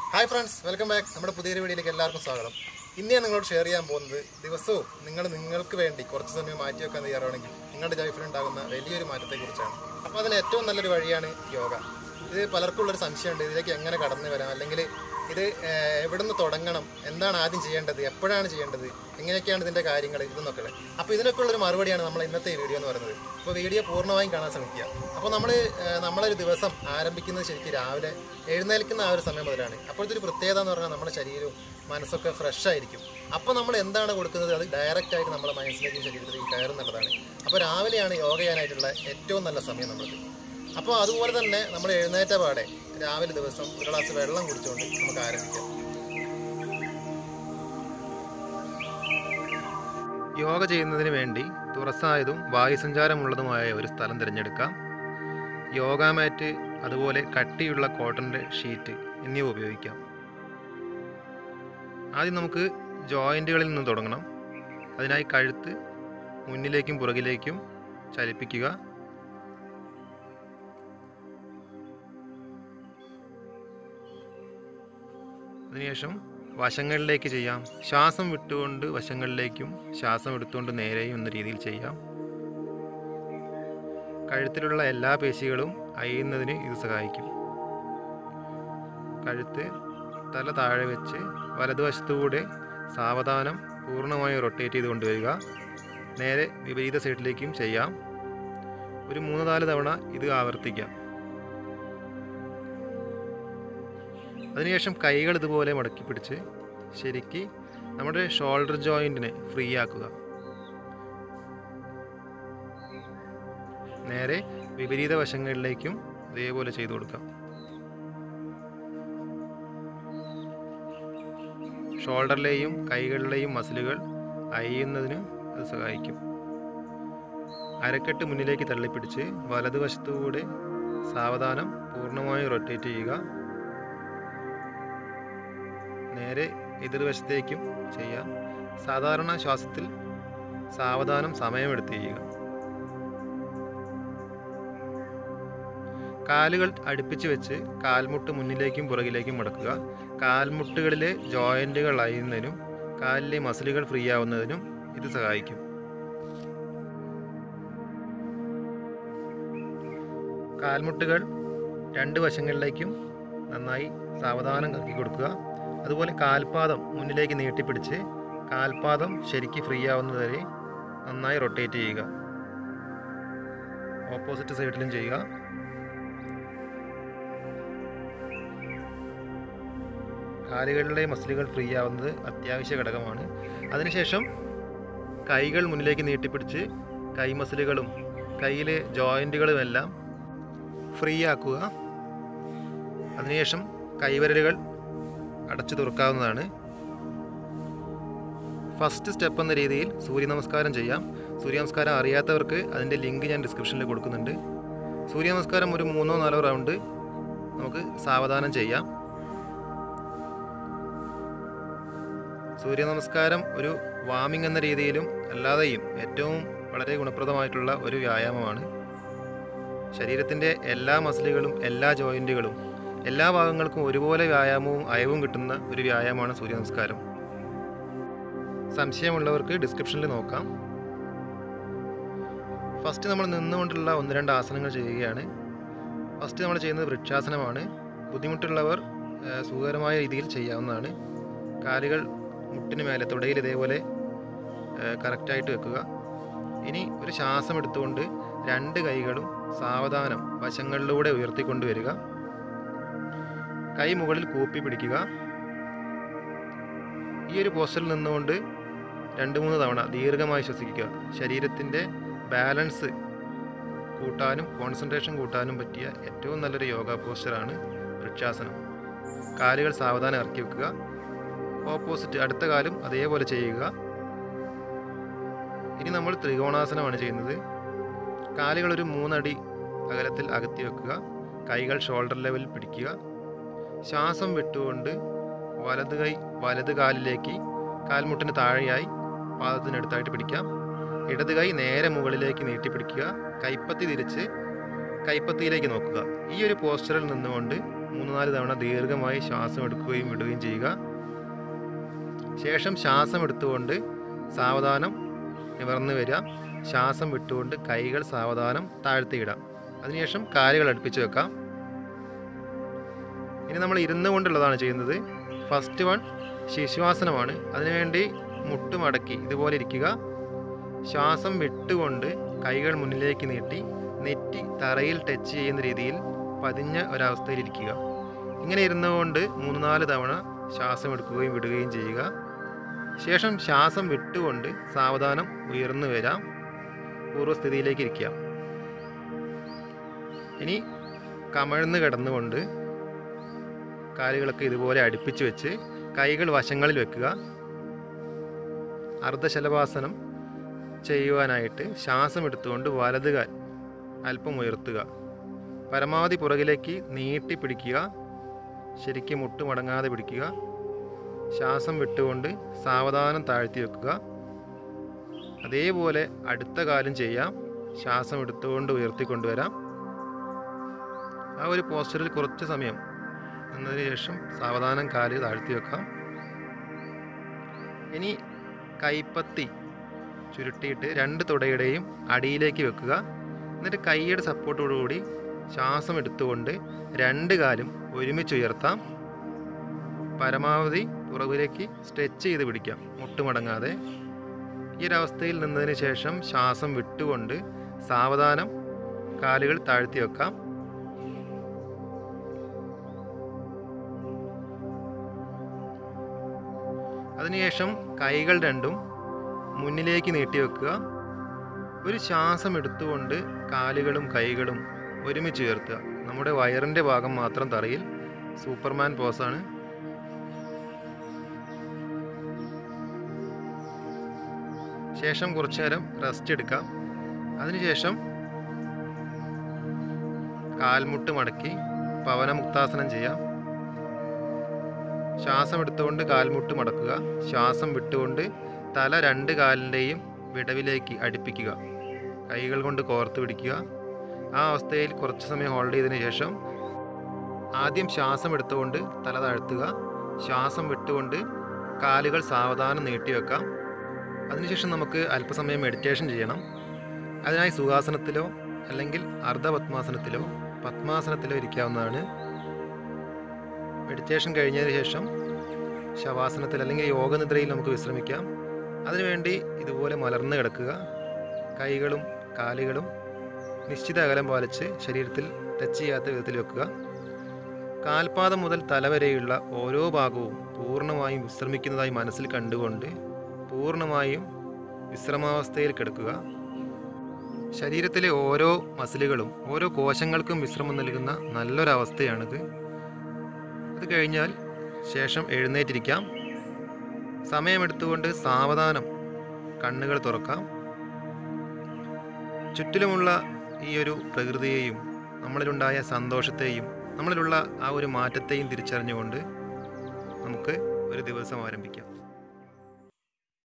hi friends welcome back നമ്മുടെ പുതിയൊരു വീഡിയോയിലേക്ക് എല്ലാവർക്കും സ്വാഗതം ഇന്ന് ഞാൻ നിങ്ങളോട് ഷെയർ ചെയ്യാൻ പോകുന്നത് ദിവസവും നിങ്ങൾ നിങ്ങൾക്ക് വേണ്ടി കുറച്ച് സമയം മാറ്റി വെക്കാൻ തയ്യാറാണെങ്കിൽ നിങ്ങളുടെ ലൈഫിൽ ഉണ്ടാകുന്ന വലിയൊരു മാറ്റത്തെക്കുറിച്ചാണ് അപ്പോൾ അതിന് ഏറ്റവും നല്ലൊരു വഴിയാണ് യോഗ ഇത് പലർക്കും ഉള്ളൊരു സംശയമുണ്ട് ഇതിലേക്ക് എങ്ങനെ കടന്നു വരാം അല്ലെങ്കിൽ ഇത് ഏഹ്, എവിടുന്ന് തുടങ്ങണം എന്താണ് ആദ്യം ചെയ്യേണ്ടത് എപ്പോഴാണ് ചെയ്യേണ്ടത് എങ്ങനെയൊക്കെയാണ് ഇതിൻ്റെ കാര്യങ്ങൾ ഇതെന്നൊക്കെ ഉള്ളത് അപ്പോൾ ഇതിനൊക്കെ ഉള്ളൊരു മറുപടിയാണ് നമ്മൾ ഇന്നത്തെ ഈ വീഡിയോ എന്ന് പറയുന്നത് അപ്പോൾ വീഡിയോ പൂർണ്ണമായും കാണാൻ ശ്രമിക്കുക അപ്പോൾ നമ്മൾ നമ്മളൊരു ദിവസം ആരംഭിക്കുന്നത് ശരിക്കും രാവിലെ എഴുന്നേൽക്കുന്ന ആ ഒരു സമയം മുതലാണ് അപ്പോഴത്തെ ഒരു പ്രത്യേകത എന്ന് പറഞ്ഞാൽ നമ്മുടെ ശരീരവും മനസ്സൊക്കെ ഫ്രഷ് ആയിരിക്കും അപ്പോൾ നമ്മൾ എന്താണ് കൊടുക്കുന്നത് അത് ഡയറക്റ്റ് ആയിട്ട് നമ്മുടെ മനസ്സിലേക്കും ശരീരത്തിലേക്കും കയറുന്നുള്ളതാണ് അപ്പോൾ രാവിലെയാണ് യോഗ ചെയ്യാനായിട്ടുള്ള ഏറ്റവും നല്ല സമയം നമ്മൾക്ക് അപ്പോൾ അതുപോലെ തന്നെ നമ്മൾ എഴുന്നേറ്റ പാടെ രാവിലെ ദിവസം ഒരു ഗ്ലാസ് വെള്ളം കുടിച്ചുകൊണ്ട് നമുക്ക് ആരംഭിക്കാം യോഗ ചെയ്യുന്നതിന് വേണ്ടി തുറസായതും വായുസഞ്ചാരമുള്ളതുമായ ഒരു സ്ഥലം തിരഞ്ഞെടുക്കാം യോഗ മാറ്റ് അതുപോലെ കട്ടിയുള്ള കോട്ടൻ്റെ ഷീറ്റ് എന്നിവ ഉപയോഗിക്കാം ആദ്യം നമുക്ക് ജോയിൻറ്റുകളിൽ നിന്ന് തുടങ്ങണം അതിനായി കഴുത്ത് മുന്നിലേക്കും പുറകിലേക്കും ചലിപ്പിക്കുക അതിനുശേഷം വശങ്ങളിലേക്ക് ചെയ്യാം ശ്വാസം വിട്ടുകൊണ്ട് വശങ്ങളിലേക്കും ശ്വാസം എടുത്തുകൊണ്ട് നേരെയും എന്ന രീതിയിൽ ചെയ്യാം കഴുത്തിലുള്ള എല്ലാ പേശികളും അയ്യുന്നതിന് ഇത് സഹായിക്കും കഴുത്ത് തല താഴെ വെച്ച് വലതുവശത്തുകൂടെ സാവധാനം പൂർണ്ണമായി റൊട്ടേറ്റ് ചെയ്ത് കൊണ്ടുവരിക നേരെ വിപരീത സൈഡിലേക്കും ചെയ്യാം ഒരു മൂന്ന് നാല് തവണ ഇത് ആവർത്തിക്കാം അതിനുശേഷം കൈകൾ ഇതുപോലെ മടക്കി പിടിച്ച് ശരിക്ക് നമ്മുടെ ഷോൾഡർ ജോയിൻറ്റിനെ ഫ്രീ ആക്കുക നേരെ വിപരീത വശങ്ങളിലേക്കും ഇതേപോലെ ചെയ്തു കൊടുക്കാം ഷോൾഡറിലെയും കൈകളിലെയും മസിലുകൾ അയ്യുന്നതിന് അത് സഹായിക്കും അരക്കെട്ട് മുന്നിലേക്ക് തള്ളിപ്പിടിച്ച് വലതുവശത്തുകൂടെ സാവധാനം പൂർണ്ണമായി റൊട്ടേറ്റ് ചെയ്യുക നേരെ എതിർവശത്തേക്കും ചെയ്യാം സാധാരണ ശ്വാസത്തിൽ സാവധാനം സമയമെടുത്ത് ചെയ്യുക കാലുകൾ അടുപ്പിച്ച് വെച്ച് കാൽമുട്ട് മുന്നിലേക്കും പുറകിലേക്കും മടക്കുക കാൽമുട്ടുകളിലെ ജോയിൻറ്റുകൾ അയുന്നതിനും കാലിലെ മസിലുകൾ ഫ്രീ ആവുന്നതിനും ഇത് സഹായിക്കും കാൽമുട്ടുകൾ രണ്ട് വശങ്ങളിലേക്കും നന്നായി സാവധാനം കറക്കി കൊടുക്കുക അതുപോലെ കാൽപാദം മുന്നിലേക്ക് നീട്ടിപ്പിടിച്ച് കാൽപാദം ശരിക്ക് ഫ്രീ ആവുന്നതുവരെ നന്നായി റൊട്ടേറ്റ് ചെയ്യുക ഓപ്പോസിറ്റ് സൈഡിലും ചെയ്യുക കാലുകളിലെ മസിലുകൾ ഫ്രീ ആവുന്നത് അത്യാവശ്യ ഘടകമാണ് അതിനുശേഷം കൈകൾ മുന്നിലേക്ക് നീട്ടിപ്പിടിച്ച് കൈ മസിലുകളും കയ്യിലെ ജോയിൻറ്റുകളും എല്ലാം ഫ്രീ ആക്കുക അതിനുശേഷം കൈവിരലുകൾ അടച്ചു തുറക്കാവുന്നതാണ് ഫസ്റ്റ് സ്റ്റെപ്പ് എന്ന രീതിയിൽ സൂര്യ നമസ്കാരം ചെയ്യാം സൂര്യ നമസ്കാരം അറിയാത്തവർക്ക് അതിൻ്റെ ലിങ്ക് ഞാൻ ഡിസ്ക്രിപ്ഷനിൽ കൊടുക്കുന്നുണ്ട് സൂര്യ നമസ്കാരം ഒരു മൂന്നോ നാലോ റൗണ്ട് നമുക്ക് സാവധാനം ചെയ്യാം സൂര്യ നമസ്കാരം ഒരു വാമിംഗ് എന്ന രീതിയിലും അല്ലാതെയും ഏറ്റവും വളരെ ഗുണപ്രദമായിട്ടുള്ള ഒരു വ്യായാമമാണ് ശരീരത്തിൻ്റെ എല്ലാ മസിലുകളും എല്ലാ ജോയിൻറ്റുകളും എല്ലാ ഭാഗങ്ങൾക്കും ഒരുപോലെ വ്യായാമവും അയവും കിട്ടുന്ന ഒരു വ്യായാമമാണ് സൂര്യ നമസ്കാരം സംശയമുള്ളവർക്ക് ഡിസ്ക്രിപ്ഷനിൽ നോക്കാം ഫസ്റ്റ് നമ്മൾ നിന്നുകൊണ്ടുള്ള ഒന്ന് രണ്ട് ആസനങ്ങൾ ചെയ്യുകയാണ് ഫസ്റ്റ് നമ്മൾ ചെയ്യുന്നത് വൃക്ഷാസനമാണ് ബുദ്ധിമുട്ടുള്ളവർ ആ, സുഖകരമായ രീതിയിൽ ചെയ്യാവുന്നതാണ് കാലുകൾ മുട്ടിന് മേലെ തുടയിൽ ഇതേപോലെ കറക്റ്റായിട്ട് വെക്കുക ഇനി ഒരു ശ്വാസം എടുത്തുകൊണ്ട് രണ്ട് കൈകളും സാവധാനം വശങ്ങളിലൂടെ ഉയർത്തിക്കൊണ്ടുവരിക കൈ മുകളിൽ കൂപ്പി പിടിക്കുക ഈ ഒരു പോസ്റ്ററിൽ നിന്നുകൊണ്ട് രണ്ട് മൂന്ന് തവണ ദീർഘമായി ശ്വസിക്കുക ശരീരത്തിൻ്റെ ബാലൻസ് കൂട്ടാനും കോൺസെൻട്രേഷൻ കൂട്ടാനും പറ്റിയ ഏറ്റവും നല്ലൊരു യോഗ പോസ്റ്ററാണ് വൃക്ഷാസനം കാലുകൾ സാവധാനം ഇറക്കി വെക്കുക ഓപ്പോസിറ്റ് അടുത്ത കാലും അതേപോലെ ചെയ്യുക ഇനി നമ്മൾ ത്രികോണാസനമാണ് ചെയ്യുന്നത് കാലുകൾ ഒരു മൂന്നടി അകലത്തിൽ അകത്തി വെക്കുക കൈകൾ ഷോൾഡർ ലെവലിൽ പിടിക്കുക ശ്വാസം വിട്ടുകൊണ്ട് വലത് കൈ വലത് കാലിലേക്ക് കാൽമുട്ടിന് താഴെയായി പാദത്തിനടുത്തായിട്ട് പിടിക്കാം ഇടത് കൈ നേരെ മുകളിലേക്ക് നീട്ടിപ്പിടിക്കുക കൈപ്പത്തി തിരിച്ച് കൈപ്പത്തിയിലേക്ക് നോക്കുക ഈ ഒരു പോസ്റ്ററിൽ നിന്നുകൊണ്ട് മൂന്ന് നാല് തവണ ദീർഘമായി ശ്വാസം എടുക്കുകയും വിടുകയും ചെയ്യുക ശേഷം ശ്വാസം എടുത്തുകൊണ്ട് സാവധാനം നിവർന്നു വരിക ശ്വാസം വിട്ടുകൊണ്ട് കൈകൾ സാവധാനം താഴ്ത്തിയിടാം അതിനുശേഷം കാലുകൾ അടുപ്പിച്ച് വെക്കാം ഇനി നമ്മൾ ഇരുന്നു കൊണ്ടുള്ളതാണ് ചെയ്യുന്നത് ഫസ്റ്റ് വൺ ശിശുവാസനമാണ് അതിനുവേണ്ടി മുട്ട് മടക്കി ഇതുപോലെ ഇരിക്കുക ശ്വാസം വിട്ടുകൊണ്ട് കൈകൾ മുന്നിലേക്ക് നീട്ടി നെറ്റി തറയിൽ ടച്ച് ചെയ്യുന്ന രീതിയിൽ പതിഞ്ഞ ഒരവസ്ഥയിൽ ഇരിക്കുക ഇങ്ങനെ ഇരുന്നുകൊണ്ട് മൂന്ന് നാല് തവണ ശ്വാസം എടുക്കുകയും വിടുകയും ചെയ്യുക ശേഷം ശ്വാസം വിട്ടുകൊണ്ട് സാവധാനം ഉയർന്നു വരാം പൂർവ്വസ്ഥിതിയിലേക്ക് ഇരിക്കുക ഇനി കമഴ്ന്ന് കിടന്നുകൊണ്ട് കാലുകളൊക്കെ ഇതുപോലെ അടുപ്പിച്ച് വെച്ച് കൈകൾ വശങ്ങളിൽ വെക്കുക അർദ്ധശലഭാസനം ചെയ്യുവാനായിട്ട് ശ്വാസം എടുത്തുകൊണ്ട് വലതുകാൽ അല്പം ഉയർത്തുക പരമാവധി പുറകിലേക്ക് നീട്ടി പിടിക്കുക ശരിക്കും മുട്ട് മടങ്ങാതെ പിടിക്കുക ശ്വാസം വിട്ടുകൊണ്ട് സാവധാനം താഴ്ത്തി വെക്കുക അതേപോലെ അടുത്ത കാലം ചെയ്യാം ശ്വാസം എടുത്തുകൊണ്ട് ഉയർത്തിക്കൊണ്ടുവരാം ആ ഒരു പോസ്റ്ററിൽ കുറച്ച് സമയം നിന്നതിന് ശേഷം സാവധാനം കാല് താഴ്ത്തി വെക്കാം ഇനി കൈപ്പത്തി ചുരുട്ടിയിട്ട് രണ്ട് തുടയുടെയും അടിയിലേക്ക് വെക്കുക എന്നിട്ട് കൈയുടെ സപ്പോർട്ടോടുകൂടി ശ്വാസം എടുത്തുകൊണ്ട് രണ്ട് കാലും ഒരുമിച്ച് ഉയർത്താം പരമാവധി പുറകിലേക്ക് സ്ട്രെച്ച് ചെയ്ത് പിടിക്കാം മുട്ടുമടങ്ങാതെ ഈ ഒരു അവസ്ഥയിൽ നിന്നതിന് ശേഷം ശ്വാസം വിട്ടുകൊണ്ട് സാവധാനം കാലുകൾ താഴ്ത്തി വെക്കാം അതിനുശേഷം കൈകൾ രണ്ടും മുന്നിലേക്ക് നീട്ടി വെക്കുക ഒരു ശ്വാസം എടുത്തുകൊണ്ട് കാലുകളും കൈകളും ഒരുമിച്ച് ഉയർത്തുക നമ്മുടെ വയറിൻ്റെ ഭാഗം മാത്രം തറയിൽ സൂപ്പർമാൻ പോസാണ് ശേഷം കുറച്ചു നേരം റെസ്റ്റ് എടുക്കാം അതിനുശേഷം കാൽമുട്ട് മടക്കി പവനമുക്താസനം ചെയ്യാം ശ്വാസം എടുത്തുകൊണ്ട് കാൽമുട്ട് മടക്കുക ശ്വാസം വിട്ടുകൊണ്ട് തല രണ്ട് കാലിൻ്റെയും വിടവിലേക്ക് അടുപ്പിക്കുക കൈകൾ കൊണ്ട് കോർത്ത് പിടിക്കുക ആ അവസ്ഥയിൽ കുറച്ച് സമയം ഹോൾഡ് ചെയ്തതിന് ശേഷം ആദ്യം ശ്വാസം എടുത്തുകൊണ്ട് തല താഴ്ത്തുക ശ്വാസം വിട്ടുകൊണ്ട് കാലുകൾ സാവധാനം നീട്ടിവെക്കാം അതിനുശേഷം നമുക്ക് അല്പസമയം മെഡിറ്റേഷൻ ചെയ്യണം അതിനായി സുഖാസനത്തിലോ അല്ലെങ്കിൽ അർദ്ധപത്മാസനത്തിലോ പത്മാസനത്തിലോ ഇരിക്കാവുന്നതാണ് മെഡിറ്റേഷൻ കഴിഞ്ഞതിന് ശേഷം ശവാസനത്തിൽ അല്ലെങ്കിൽ യോഗനിദ്രയിൽ നമുക്ക് വിശ്രമിക്കാം അതിനുവേണ്ടി ഇതുപോലെ മലർന്ന് കിടക്കുക കൈകളും കാലുകളും നിശ്ചിത അകലം പാലിച്ച് ശരീരത്തിൽ ടച്ച് ചെയ്യാത്ത വിധത്തിൽ വെക്കുക കാൽപാദം മുതൽ തലവരെയുള്ള ഓരോ ഭാഗവും പൂർണ്ണമായും വിശ്രമിക്കുന്നതായി മനസ്സിൽ കണ്ടുകൊണ്ട് പൂർണ്ണമായും വിശ്രമാവസ്ഥയിൽ കിടക്കുക ശരീരത്തിലെ ഓരോ മസിലുകളും ഓരോ കോശങ്ങൾക്കും വിശ്രമം നൽകുന്ന നല്ലൊരവസ്ഥയാണിത് അത് കഴിഞ്ഞാൽ ശേഷം എഴുന്നേറ്റിരിക്കാം സമയമെടുത്തുകൊണ്ട് സാവധാനം കണ്ണുകൾ തുറക്കാം ചുറ്റിലുമുള്ള ഈ ഒരു പ്രകൃതിയെയും നമ്മളിലുണ്ടായ സന്തോഷത്തെയും നമ്മളിലുള്ള ആ ഒരു മാറ്റത്തെയും തിരിച്ചറിഞ്ഞുകൊണ്ട് നമുക്ക് ഒരു ദിവസം ആരംഭിക്കാം